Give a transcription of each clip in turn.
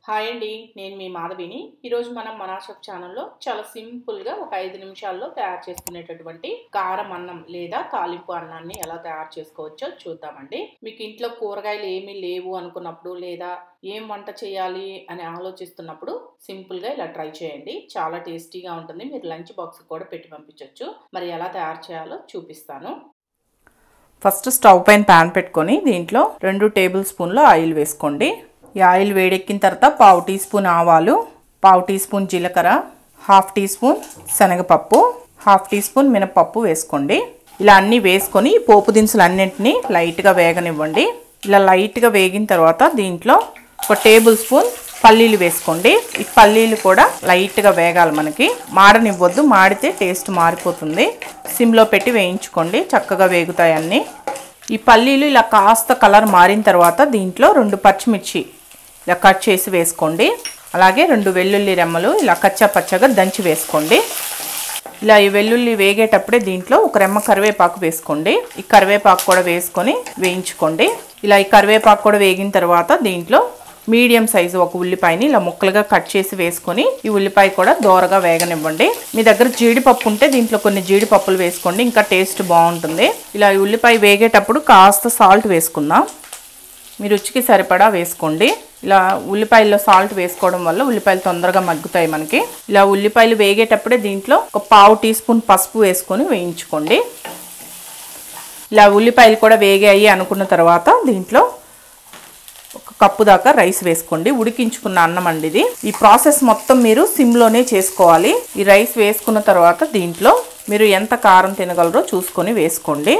hi అండి నేను మీ మాధవిని ఈరోజు మనం మనాషప్ ఛానల్లో చాలా సింపుల్గా ఒక ఐదు నిమిషాల్లో తయారు చేసుకునేటటువంటి కారం అన్నం లేదా తాలింపు అన్నాన్ని ఎలా తయారు చేసుకోవచ్చో చూద్దామండి మీకు ఇంట్లో కూరగాయలు ఏమీ లేవు అనుకున్నప్పుడు లేదా ఏం వంట చేయాలి అని ఆలోచిస్తున్నప్పుడు సింపుల్గా ఇలా ట్రై చేయండి చాలా టేస్టీగా ఉంటుంది మీరు లంచ్ బాక్స్ కూడా పెట్టి పంపించవచ్చు మరి ఎలా తయారు చేయాలో చూపిస్తాను ఫస్ట్ స్టవ్ పైన ప్యాన్ పెట్టుకొని దీంట్లో రెండు టేబుల్ స్పూన్ల ఆయిల్ వేసుకోండి ఈ ఆయిల్ వేడెక్కిన తర్వాత పావు టీ స్పూన్ ఆవాలు పావు టీ స్పూన్ జీలకర్ర హాఫ్ టీ స్పూన్ శనగపప్పు హాఫ్ టీ స్పూన్ మినపప్పు వేసుకోండి ఇలా అన్నీ వేసుకొని ఈ పోపు దినుసులు అన్నింటినీ లైట్గా వేగనివ్వండి ఇలా లైట్గా వేగిన తర్వాత దీంట్లో ఒక టేబుల్ స్పూన్ పల్లీలు వేసుకోండి ఈ పల్లీలు కూడా లైట్గా వేగాలి మనకి మాడనివ్వద్దు మాడితే టేస్ట్ మారిపోతుంది సిమ్లో పెట్టి వేయించుకోండి చక్కగా వేగుతాయి అన్నీ ఈ పల్లీలు ఇలా కాస్త కలర్ మారిన తర్వాత దీంట్లో రెండు పచ్చిమిర్చి ఇలా కట్ చేసి వేసుకోండి అలాగే రెండు వెల్లుల్లి రెమ్మలు ఇలా కచ్చా పచ్చగా దంచి వేసుకోండి ఇలా ఈ వెల్లుల్లి వేగేటప్పుడే దీంట్లో ఒక రెమ్మ కరివేపాకు వేసుకోండి ఈ కరివేపాకు కూడా వేసుకొని వేయించుకోండి ఇలా ఈ కరివేపాకు కూడా వేగిన తర్వాత దీంట్లో మీడియం సైజు ఒక ఉల్లిపాయని ఇలా ముక్కలుగా కట్ చేసి వేసుకొని ఈ ఉల్లిపాయ కూడా దోరగా వేగనివ్వండి మీ దగ్గర జీడిపప్పు ఉంటే దీంట్లో కొన్ని జీడిపప్పులు వేసుకోండి ఇంకా టేస్ట్ బాగుంటుంది ఇలా ఈ ఉల్లిపాయ వేగేటప్పుడు కాస్త సాల్ట్ వేసుకుందాం మీ రుచికి సరిపడా వేసుకోండి ఇలా ఉల్లిపాయల్లో సాల్ట్ వేసుకోవడం వల్ల ఉల్లిపాయలు తొందరగా మగ్గుతాయి మనకి ఇలా ఉల్లిపాయలు వేగేటప్పుడే దీంట్లో ఒక పావు టీ స్పూన్ పసుపు వేసుకొని వేయించుకోండి ఇలా ఉల్లిపాయలు కూడా వేగాయి అనుకున్న తర్వాత దీంట్లో ఒక కప్పు దాకా రైస్ వేసుకోండి ఉడికించుకున్న అన్నం అండి ఇది ఈ ప్రాసెస్ మొత్తం మీరు సిమ్లోనే చేసుకోవాలి ఈ రైస్ వేసుకున్న తర్వాత దీంట్లో మీరు ఎంత కారం తినగలరో చూసుకొని వేసుకోండి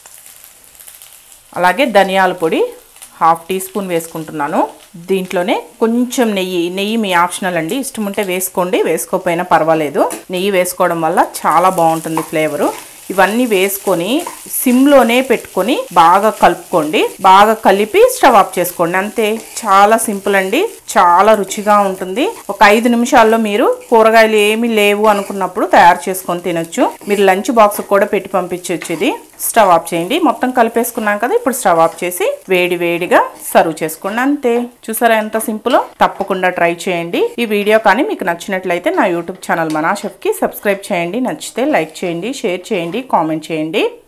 అలాగే ధనియాల పొడి హాఫ్ టీ స్పూన్ వేసుకుంటున్నాను దీంట్లోనే కొంచెం నెయ్యి నెయ్యి మీ ఆప్షనల్ అండి ఇష్టం ఉంటే వేసుకోండి వేసుకోకపోయినా పర్వాలేదు నెయ్యి వేసుకోవడం వల్ల చాలా బాగుంటుంది ఫ్లేవరు ఇవన్నీ వేసుకొని సిమ్లోనే పెట్టుకొని బాగా కలుపుకోండి బాగా కలిపి స్టవ్ ఆఫ్ చేసుకోండి అంతే చాలా సింపుల్ అండి చాలా రుచిగా ఉంటుంది ఒక ఐదు నిమిషాల్లో మీరు కూరగాయలు ఏమీ లేవు అనుకున్నప్పుడు తయారు చేసుకొని తినొచ్చు మీరు లంచ్ బాక్స్ కూడా పెట్టి పంపించవచ్చు ఇది స్టవ్ ఆఫ్ చేయండి మొత్తం కలిపేసుకున్నాం కదా ఇప్పుడు స్టవ్ ఆఫ్ చేసి వేడి వేడిగా సర్వ్ చేసుకోండి అంతే చూసారా ఎంత సింపుల్ తప్పకుండా ట్రై చేయండి ఈ వీడియో కానీ మీకు నచ్చినట్లయితే నా యూట్యూబ్ ఛానల్ మనా షెఫ్కి సబ్స్క్రైబ్ చేయండి నచ్చితే లైక్ చేయండి షేర్ చేయండి కామెంట్ చేయండి